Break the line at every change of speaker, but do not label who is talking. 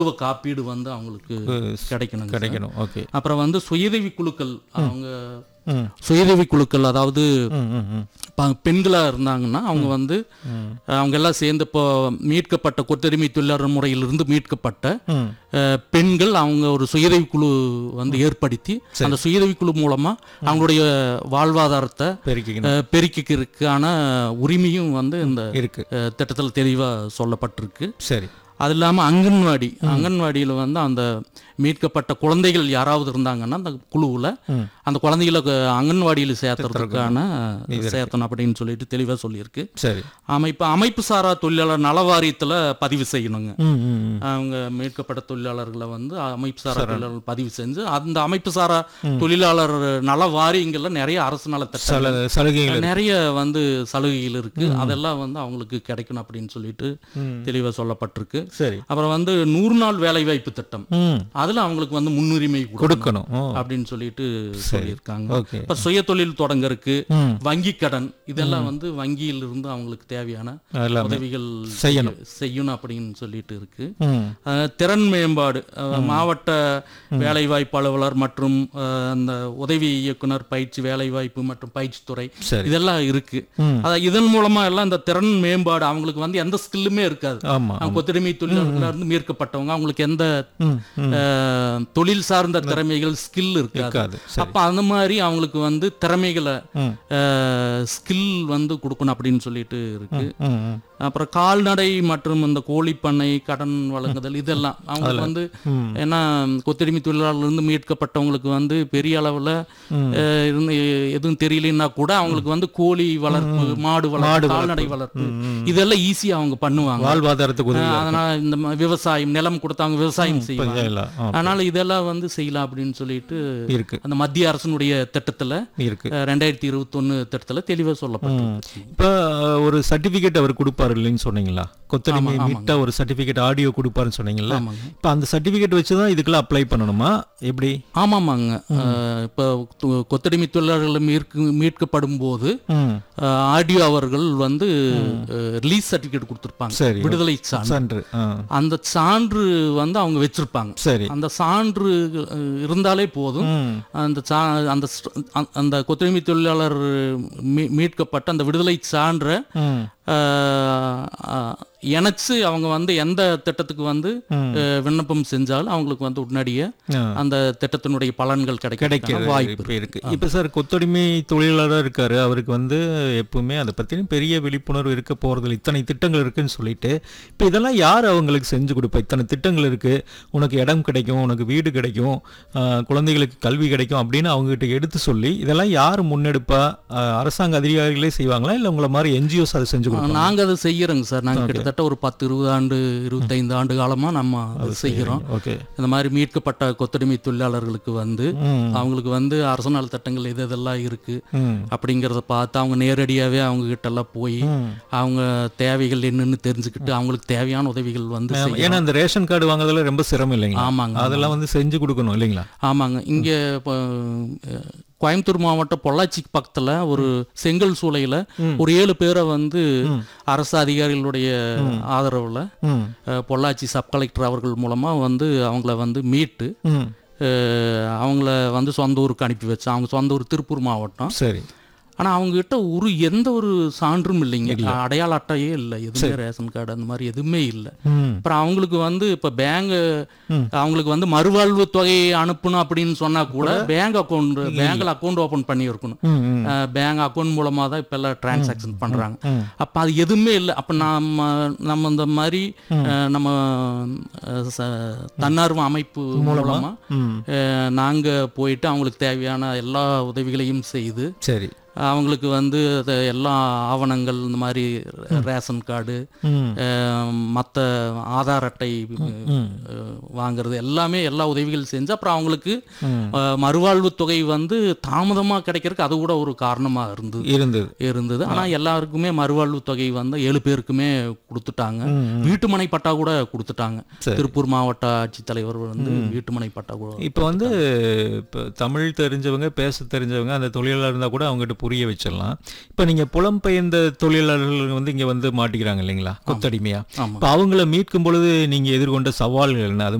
மருத்துவ காப்பீடு வந்து அவங்களுக்கு கிடைக்கணும்
கிடைக்கணும் ஓகே
அப்புறம் வந்து சுயதவி குழுக்கள் அவங்க
ம்
சுயதவி குழுக்கள் அதாவது
ம் ம் ம்
ப- பெண்களா இருந்தாங்கன்னா அவங்க வந்து அவங்க எல்லாம் சேர்ந்து இப்போ மீட்கப்பட்ட கொத்தடிமை தொழிலாளர் முறையிலிருந்து மீட்கப்பட்ட
ம்
அஹ், பெண்கள் அவங்க ஒரு சுயதவி குழு வந்து ஏற்படுத்தி அந்த சுயதவி குழு மூலமா அவங்களுடைய வாழ்வாதாரத்தை
பெருக்கிக்கணும்
அஹ், பெருக்கிக்கிறதுக்கான உரிமையும் வந்து இந்த
இருக்கு
அஹ், திட்டத்தில் தெளிவாக சொல்லப்பட்டிருக்கு
சரி
அது இல்லாமல் அங்கன்வாடி அங்கன்வாடியில் வந்து அந்த மீட்கப்பட்ட குழந்தைகள் யாராவது இருந்தாங்கன்னா அந்த குழுவில்
ம்.
அந்த குழந்தைகளை க- அங்கன்வாடியில் சேர்த்துறதுக்கான சேர்த்தணும் அப்படின்னு சொல்லிட்டு தெளிவாக சொல்லியிருக்கு
சரி
அமைப்பு அமைப்பு சாரா தொழிலாளர் நல வாரியத்தில் பதிவு செய்யணுங்க
ம் ம் ம்.
அவங்க மீட்கப்பட்ட தொழிலாளர்களை வந்து அமைப்பு சாரா தொழிலாளர் பதிவு செஞ்சு அந்த அமைப்பு சாரா தொழிலாளர் நல வாரியங்கள்ல நிறைய அரசு நல
சல சலுகைகள்
நிறைய வந்து சலுகைகள் இருக்கு அதெல்லாம் வந்து அவங்களுக்கு கிடைக்கணும் அப்படின்னு சொல்லிட்டு தெளிவாக சொல்லப்பட்டிருக்கு
சரி
அப்புறம் வந்து நூறு நாள் வேலை வாய்ப்பு திட்டம்
ம்
அதுல அவங்களுக்கு வந்து முன்னுரிமை கொடுக்கணும்
கொடுக்கணும் ஓ
அப்படின்னு சொல்லிட்டு சொல்லியிருக்காங்க
ஓகே
இப்ப சுய தொழில் தொடங்கறதுக்கு
ம்
வங்கி கடன் இதெல்லாம் வந்து வங்கியில் இருந்து அவங்களுக்கு தேவையான
எல்லாமே
உதவிகள்
செய்யணும்.
செய்ய- செய்யணும் அப்படின்னு சொல்லிட்டு இருக்கு
ம்
அஹ், திறன் மேம்பாடு அஹ், மாவட்ட வேலைவாய்ப்பு அலுவலர் மற்றும் அஹ், அந்த உதவி இயக்குனர் பயிற்சி வேலைவாய்ப்பு மற்றும் பயிற்சித்துறை
சரி
இதெல்லாம் இருக்கு
ம்.
அதான் இதன் மூலமா எல்லாம் இந்த திறன் மேம்பாடு அவங்களுக்கு வந்து எந்த ஸ்கில்லுமே இருக்காது
ஆமா
அவங்க கொத்தடிமை தொழிலாளர்களா இருந்து மீட்கப்பட்டவங்க அவங்களுக்கு எந்த
ம் ம்
அஹ், தொழில் சார்ந்த திறமைகள் ஸ்கில் இருக்காது
இருக்காது சரி
அப்ப அந்த மாதிரி அவங்களுக்கு வந்து திறமைகளை
ம்
ஸ்கில் வந்து கொடுக்கணும் அப்படின்னு சொல்லிட்டு இருக்கு
ம் ம்
அப்புறம் கால்நடை மற்றும் இந்த கோழிப்பண்ணை கடன் வழங்குதல் இதெல்லாம் அவங்களுக்கு வந்து
ம்.
ஏன்னா கொத்தடிமை தொழிலாளர்ல இருந்து மீட்கப்பட்டவங்களுக்கு வந்து பெரிய அளவுல அஹ், இருந்து எதுவும் தெரியலன்னா கூட அவங்களுக்கு வந்து கோழி வளர்ப்பு மாடு வளர்ப்பு கால்நடை வளர்ப்பு இதெல்லாம் ஈஸியா அவங்க பண்ணுவாங்க
வாழ்வாதாரத்துக்கு உதவி
அஹ், அதனால இந்த ம- விவசாயம் நிலம் கொடுத்து அவங்க விவசாயம் செய்வாங்க
செய்யலாம் ஆ,
அதனால இதெல்லாம் வந்து செய்யலாம் அப்படின்னு சொல்லிட்டு
இருக்கு
அந்த மத்திய அரசனுடைய திட்டத்துல
இருக்கு
அஹ், ரெண்டாயிரத்தி இருபத்தொன்னு திட்டத்துல தெளிவா சொல்லப்பட்டிருக்கு
இப்ப அஹ், ஒரு சர்டிபிகேட் அவர் கொடுப்பாரு இல்லைன்னு சொன்னீங்களா கொத்தடிமை மீட்ட ஒரு சர்டிபிகேட் ஆடியோ கொடுப்பாருன்னு சொன்னீங்கல்ல
ஆமாங்க
இப்ப அந்த சர்டிபிகேட் வச்சு தான் இதுக்கெல்லாம் அப்ளை பண்ணணுமா எப்படி
ஆமாமாங்க அஹ், இப்போ து- கொத்தடிமை தொழிலாளர்கள் மீட்கு மீட்கப்படும் போது
ம்
ஆடியோ அவர்கள் வந்து ரிலீஸ் சர்டிஃபிகேட் கொடுத்துருப்பாங்க
சரி
விடுதலை சான்று
சான்று ஆ,
அந்த சான்று வந்து அவங்க வச்சிருப்பாங்க
சரி
அந்த சான்று அஹ், இருந்தாலே போதும்
ம்
அந்த சா அந்த ஸ்ட- அந்த- அந்த கொத்தடிமை தொழிலாளர் மீ- மீட்கப்பட்ட அந்த விடுதலை சான்றை
ம்
அஹ், அஹ், இணைச்சு அவங்க வந்து எந்த திட்டத்துக்கு வந்து அஹ், விண்ணப்பம் செஞ்சாலும் அவங்களுக்கு வந்து உடனடியே
ஆ.
அந்த திட்டத்தினுடைய பலன்கள் கிடைக்க
கிடைக்கிறது
வாய்ப்பு
இப்ப இருக்கு இப்ப சார் கொத்தடிமை தொழிலாளரா இருக்காரு அவருக்கு வந்து எப்பவுமே அதை பத்தின பெரிய விழிப்புணர்வு இருக்க போறதில்ல இத்தனை திட்டங்கள் இருக்குன்னு சொல்லிட்டு இப்ப இதெல்லாம் யார் அவங்களுக்கு செஞ்சு கொடுப்பா இத்தனை திட்டங்கள் இருக்கு உனக்கு இடம் கிடைக்கும் உனக்கு வீடு கிடைக்கும் ஆஹ், குழந்தைகளுக்கு கல்வி கிடைக்கும் அப்படின்னு அவங்க கிட்ட எடுத்து சொல்லி இதெல்லாம் யார் முன்னெடுப்பா ஆஹ், அரசாங்க அதிகாரிகளே செய்வாங்களா இல்ல உங்களை மாதிரி என்ஜிஓஸ் அதை செஞ்சு கொடுப்பாங்க
நாங்க அதை செய்யறோங்க சார் நாங்க கிட்டத்தட்ட ஒரு பத்து இருபது ஆண்டு இருபத்தைந்து ஆண்டு காலமா நம்ம அதை செய்கிறோம்
ஓகே
இந்த மாதிரி மீட்கப்பட்ட கொத்தடிமை தொழிலாளர்களுக்கு வந்து
ம்
அவங்களுக்கு வந்து அரசு நல திட்டங்கள் எது எதெல்லாம் இருக்கு
ம்
அப்படிங்கிறத பார்த்து அவங்க நேரடியாவே அவங்க கிட்ட எல்லாம் போய்
ம்.
அவங்க தேவைகள் என்னன்னு தெரிஞ்சுக்கிட்டு அவங்களுக்கு தேவையான உதவிகள் வந்து செய்யணும்.
ஏன்னா அந்த ரேஷன் கார்டு வாங்குறதுல ரொம்ப சிரமம் இல்லைங்களா
ஆமாங்க
அதெல்லாம் வந்து செஞ்சு கொடுக்கணும் இல்லைங்களா
ஆமாங்க இங்க இப்போ, அஹ், கோயம்புத்தூர் மாவட்டம் பொள்ளாச்சி பக்கத்துல ஒரு செங்கல் சூளையில ஒரு ஏழு பேரை வந்து அரசு அதிகாரிகளுடைய ஆதரவுல
ம்
அஹ், பொள்ளாச்சி சப் கலெக்டர் அவர்கள் மூலமா வந்து அவங்கள வந்து மீட்டு
ம்
அஹ், அவங்கள வந்து சொந்த ஊருக்கு அனுப்பி வச்சோம் அவங்க சொந்த ஊர் திருப்பூர் மாவட்டம்
சரி
ஆனா அவங்க கிட்ட ஒரு எந்த ஒரு சான்றும் இல்லைங்க அடையாள அட்டையே இல்லை எதுவுமே ரேஷன் கார்டு அந்த மாதிரி எதுவுமே இல்லை
ம்
அப்புறம் அவங்களுக்கு வந்து இப்ப பேங்க் அவங்களுக்கு வந்து மறுவாழ்வு தொகையை அனுப்பணும் அப்படின்னு சொன்னா கூட பேங்க் அக்கௌண்ட் பேங்க்ல அக்கௌண்ட் ஓபன் பண்ணி இருக்கணும்
ம் ம்
பேங்க் அக்கௌண்ட் மூலமா தான் இப்ப எல்லாம் டிரான்சாக்ஷன் பண்றாங்க
ம்.
அப்ப அது எதுவுமே இல்லை அப்ப நம்ம நம்ம இந்த மாதிரி அஹ், நம்ம அஹ், ச- தன்னார்வ அமைப்பு மூலமா
ம்
அஹ், நாங்க போயிட்டு அவங்களுக்கு தேவையான எல்லா உதவிகளையும் செய்து
சரி
அவங்களுக்கு வந்து அது எல்லா ஆவணங்கள் இந்த மாதிரி ரேஷன் கார்டு
ம்
மற்ற ஆதார் அட்டை அஹ், வாங்குறது எல்லாமே எல்லா உதவிகள் செஞ்சு அப்புறம் அவங்களுக்கு
ம்.
அஹ், மறுவாழ்வு தொகை வந்து தாமதமாக கிடைக்கிறதுக்கு அது கூட ஒரு காரணமாக இருந்தது
இருந்தது
இருந்தது ஆனால் எல்லாருக்குமே மறுவாழ்வு தொகை வந்து ஏழு பேருக்குமே கொடுத்துட்டாங்க
ம்,
வீட்டுமனை பட்டா கூட கொடுத்துட்டாங்க
சரி.
திருப்பூர் மாவட்ட ஆட்சித்தலைவர் வந்து வீட்டுமனை பட்டா கூட
இப்போ வந்து இப்போ தமிழ் தெரிஞ்சவங்க பேச தெரிஞ்சவங்க அந்த தொழிலாளர் இருந்தால் கூட அவங்ககிட்ட புரிய வச்சிடலாம் இப்போ நீங்க புலம்பெயர்ந்த தொழிலாளர்கள் வந்து இங்க வந்து மாட்டிக்கிறாங்க இல்லைங்களா கொத்தடிமையா
ஆமா
இப்போ அவங்கள மீட்கும் பொழுது நீங்க எதிர்கொண்ட சவால்கள் என்ன அது